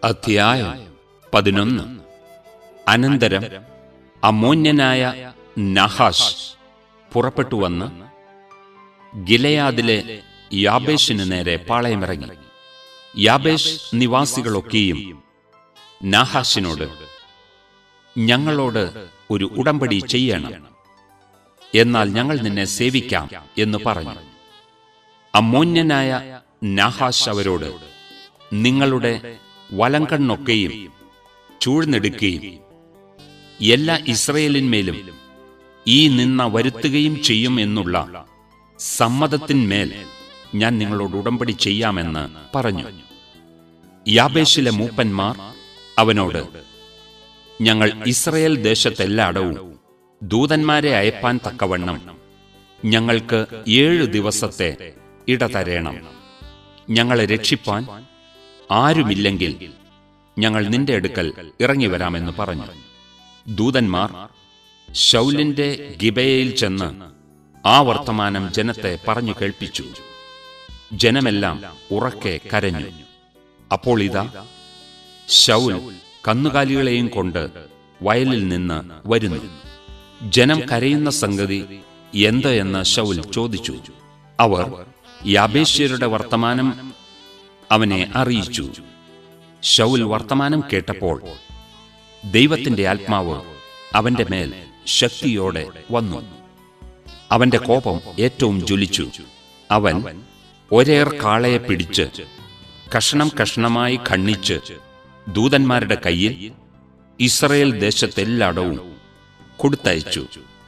അധ്യായം പതിനൊന്ന് അനന്തരം അമോന്യനായ നഹാഷ് പുറപ്പെട്ടു വന്ന് ഗിലയാദിലെ യാബേഷിന് നേരെ പാളയമിറങ്ങി യാബേഷ് നിവാസികളൊക്കെയും നാഹാഷിനോട് ഞങ്ങളോട് ഒരു ഉടമ്പടി ചെയ്യണം എന്നാൽ ഞങ്ങൾ നിന്നെ സേവിക്കാം എന്ന് പറഞ്ഞു അമ്മോന്യനായ നാഹാഷ് അവരോട് നിങ്ങളുടെ വലങ്കണ്ണൊക്കെയും ചൂഴ്ന്നെടുക്കുകയും എല്ലാ ഇസ്രയേലിന്മേലും ഈ നിന്ന വരുത്തുകയും ചെയ്യും എന്നുള്ള സമ്മതത്തിന്മേൽ ഞാൻ നിങ്ങളോട് ഉടമ്പടി ചെയ്യാമെന്ന് പറഞ്ഞു യാബേഷിലെ മൂപ്പന്മാർ അവനോട് ഞങ്ങൾ ഇസ്രയേൽ ദേശത്തെല്ലായിടവും ദൂതന്മാരെ അയപ്പാൻ തക്കവണ്ണം ഞങ്ങൾക്ക് ഏഴു ദിവസത്തെ ഇടതരേണം ഞങ്ങളെ രക്ഷിപ്പാൻ ആരുമില്ലെങ്കിൽ ഞങ്ങൾ നിന്റെ അടുക്കൽ ഇറങ്ങി വരാമെന്ന് പറഞ്ഞു ദൂതന്മാർ ശൗലിന്റെ ഗിബയയിൽ ചെന്ന് ആ വർത്തമാനം ജനത്തെ പറഞ്ഞു കേൾപ്പിച്ചു ജനമെല്ലാം ഉറക്കെ കരഞ്ഞു അപ്പോൾ ഇതാ ശൗൽ കന്നുകാലികളെയും കൊണ്ട് വയലിൽ നിന്ന് വരുന്നു ജനം കരയുന്ന സംഗതി എന്ത് എന്ന് ശൗൽ ചോദിച്ചു അവർ യാബേശ്യരുടെ വർത്തമാനം അവനെ അറിയിച്ചു ശൗൽ വർത്തമാനം കേട്ടപ്പോൾ ദൈവത്തിന്റെ ആത്മാവ് അവന്റെ മേൽ ശക്തിയോടെ വന്നു അവന്റെ കോപം ഏറ്റവും ജ്വലിച്ചു അവൻ ഒരേർ കാളയെ പിടിച്ച് കഷണം കഷണമായി ഖണ്ഡിച്ച് ദൂതന്മാരുടെ കയ്യിൽ ഇസ്രയേൽ ദേശത്തെല്ലായിടവും കൊടുത്തയച്ചു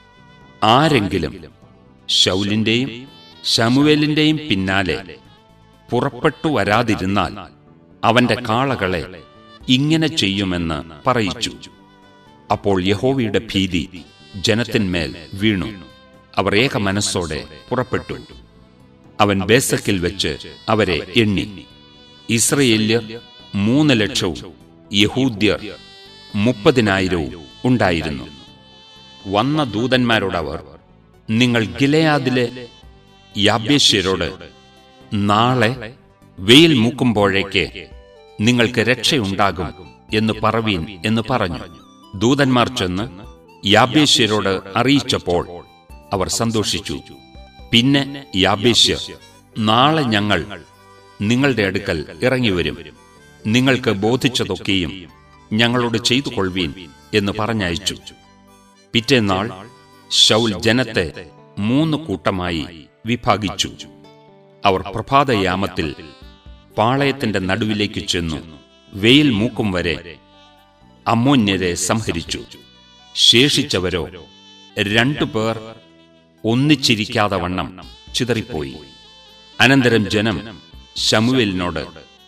ആരെങ്കിലും ശൗലിന്റെയും ശമുവേലിന്റെയും പിന്നാലെ പുറപ്പെട്ടു വരാതിരുന്നാൽ അവന്റെ കാളകളെ ഇങ്ങനെ ചെയ്യുമെന്ന് പറയിച്ചു അപ്പോൾ യഹോവയുടെ ഭീതി ജനത്തിന്മേൽ വീണു അവർ ഏക മനസ്സോടെ പുറപ്പെട്ടു അവൻ ബേസക്കിൽ വെച്ച് അവരെ എണ്ണി ഇസ്രയേല്യർ മൂന്ന് ലക്ഷവും യഹൂദ്യർ മുപ്പതിനായിരവും ഉണ്ടായിരുന്നു വന്ന ദൂതന്മാരോടവർ നിങ്ങൾ ഗിലയാദിലെ യാബ്യേശ്യരോട് നാളെ വെയിൽ മൂക്കുമ്പോഴേക്ക് നിങ്ങൾക്ക് രക്ഷയുണ്ടാകും എന്ന് പറവീൻ എന്ന് പറഞ്ഞു ദൂതന്മാർ ചെന്ന് യാബ്യേശ്യരോട് അറിയിച്ചപ്പോൾ അവർ സന്തോഷിച്ചു പിന്നെ യാബ്യേശ്യർ നാളെ ഞങ്ങൾ നിങ്ങളുടെ അടുക്കൽ ഇറങ്ങിവരും നിങ്ങൾക്ക് ബോധിച്ചതൊക്കെയും ഞങ്ങളോട് ചെയ്തു കൊള്ളുവീൻ എന്ന് പറഞ്ഞയച്ചു പിറ്റേന്നാൾ ശൗൽ ജനത്തെ മൂന്ന് കൂട്ടമായി വിഭാഗിച്ചു അവർ പ്രഭാതയാമത്തിൽ പാളയത്തിന്റെ നടുവിലേക്ക് ചെന്നു വെയിൽ മൂക്കും വരെ അമ്മോന്യരെ സംഹരിച്ചു ശേഷിച്ചവരോ രണ്ടു പേർ ഒന്നിച്ചിരിക്കാതെ വണ്ണം ചിതറിപ്പോയി അനന്തരം ജനം ശമുവേലിനോട്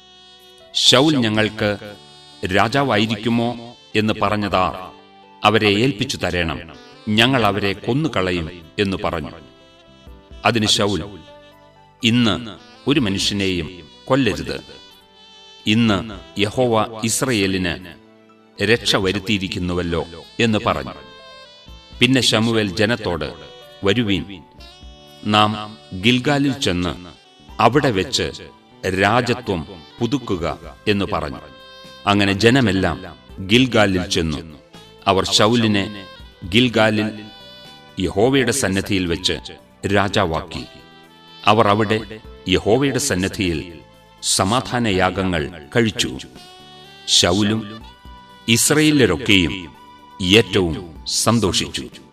ശൗൽ ഞങ്ങൾക്ക് രാജാവായിരിക്കുമോ എന്ന് പറഞ്ഞതാ അവരെ ഏൽപ്പിച്ചു തരേണം ഞങ്ങൾ അവരെ കൊന്നുകളയും എന്ന് പറഞ്ഞു അതിന് ശൗൽ ഇന്ന് ഒരു മനുഷ്യനെയും കൊല്ലരുത് ഇന്ന് യഹോവ ഇസ്രയേലിന് രക്ഷ വരുത്തിയിരിക്കുന്നുവല്ലോ എന്ന് പറഞ്ഞു പിന്നെ ശമുവേൽ ജനത്തോട് വരുവീൻ നാം ഗിൽഗാലിൽ ചെന്ന് അവിടെ വെച്ച് രാജത്വം പുതുക്കുക എന്ന് പറഞ്ഞു അങ്ങനെ ജനമെല്ലാം ഗിൽഗാലിൽ ചെന്നു അവർ ശൗലിനെ ഗിൽഗാലിൽ യഹോവയുടെ സന്നദ്ധിയിൽ വെച്ച് രാജാവാക്കി അവർ അവിടെ യഹോവയുടെ സന്നദ്ധിയിൽ സമാധാനയാഗങ്ങൾ കഴിച്ചു ശൗലും ഇസ്രയേലരൊക്കെയും ഏറ്റവും സന്തോഷിച്ചു